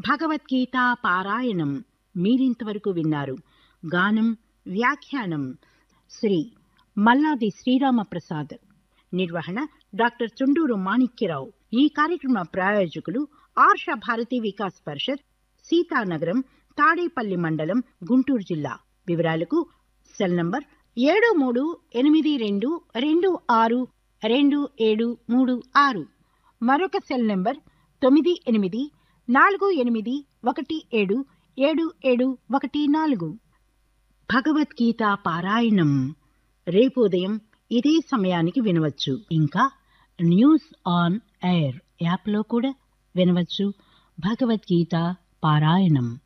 భగవద్గీత పారాయణం మీరింతవరకు విన్నారు గానం వ్యాఖ్యానం శ్రీ మల్లాది శ్రీరామ ప్రసాద్ నిర్వహణ డాక్టర్ చుండూరు మాణిక్యరావు ఈ కార్యక్రమ ప్రాయోజకులు ఆర్ష భారతి వికాస్ పరిషత్ సీతానగరం తాడేపల్లి మండలం గుంటూరు జిల్లా వివరాలకు సెల్ నంబర్ ఏడు మూడు ఎనిమిది రెండు రెండు ఆరు రెండు ఏడు మూడు ఆరు మరొక సెల్ నంబర్ తొమ్మిది ఎనిమిది నాలుగు ఎనిమిది ఒకటి ఏడు ఏడు ఏడు ఒకటి నాలుగు భగవద్గీత పారాయణం రేపు ఉదయం ఇదే సమయానికి వినవచ్చు ఇంకా న్యూస్ ఆన్ ఎయిర్ యాప్లో కూడా వినవచ్చు భగవద్గీత పారాయణం